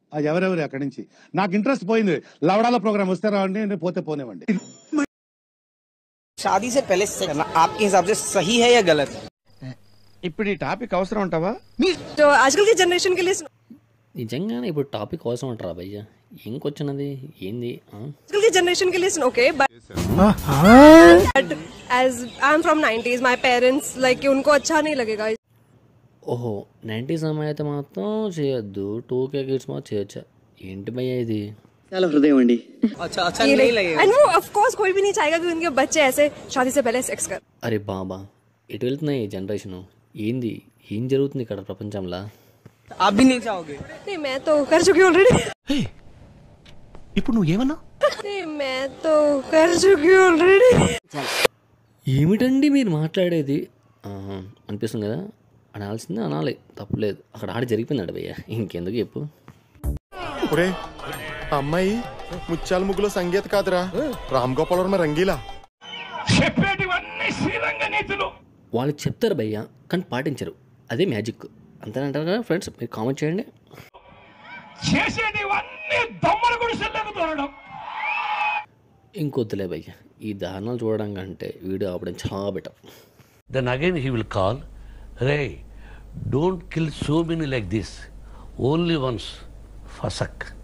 ఆ ఎవరెవరు అక్కడి నుంచి నాకు ఇంట్రెస్ట్ పోయింది లవడాల ప్రోగ్రామ్ వస్తే రావండి నేను పోతే పోనేవండి शादी से पहले सेक्स करना आपके हिसाब से सही है या गलत ఇప్పుడు ఈ టాపిక్ అవసరం అంటావా तो आजकल की जनरेशन के लिए నిజంగానే ఇప్పుడు టాపిక్ అవసరం అంటారా భయ్య ఇంకొచ్చినది ఏంది ఆ? आजकल की जनरेशन के लिए okay but as I am from 90s my parents like उनको अच्छा नहीं लगेगा ఓహో నైంటీస్ అమ్మాయి అయితే మాత్రం చేయొద్దు టూ కే కిడ్స్ మాత్రం చేయొచ్చా ఏంటి భయ్య ఇది अच्छा अच्छा नहीं लगेगा एंड वो ऑफ कोर्स कोई भी नहीं चाहेगा कि उनके बच्चे ऐसे शादी से पहले सेक्स कर అరే బాబా ఎటు వెళ్తున్నాయి ఈ జనరేషను ఏంది ఏం జరుగుతుంది ఇక్కడ ప్రపంచంలో आप भी नहीं चाहोगे नहीं मैं तो कर चुकी हूँ ऑलरेडी ఇప్పుడు నువ్వు ఏమన్నా नहीं मैं तो कर चुकी हूँ ऑलरेडी ఏమిటండి మీరు మాట్లాడేది ఆ, అనిపిస్తుంది కదా అనాల్సిందే అనాలి తప్పులేదు అక్కడ ఆడి జరిగిపోయింది భయ్య ఇంకెందుకు చెప్పు ఒరే అమ్మాయి ముత్యాల ముగ్గులో సంగీత కాదురా రామ్ గోపాలవర్మ రంగీలా వాళ్ళు చెప్తారు భయ్య కానీ పాటించరు అదే మ్యాజిక్ అంతేనంటారు కదా ఫ్రెండ్స్ మీరు కామెంట్ చేయండి ఇంకొద్దులే భయ్య ఈ దారుణాలు చూడడం కంటే వీడియో ఆపడం చాలా better Then again he will call, Ray, don't kill so many like this. Only once. Fasak.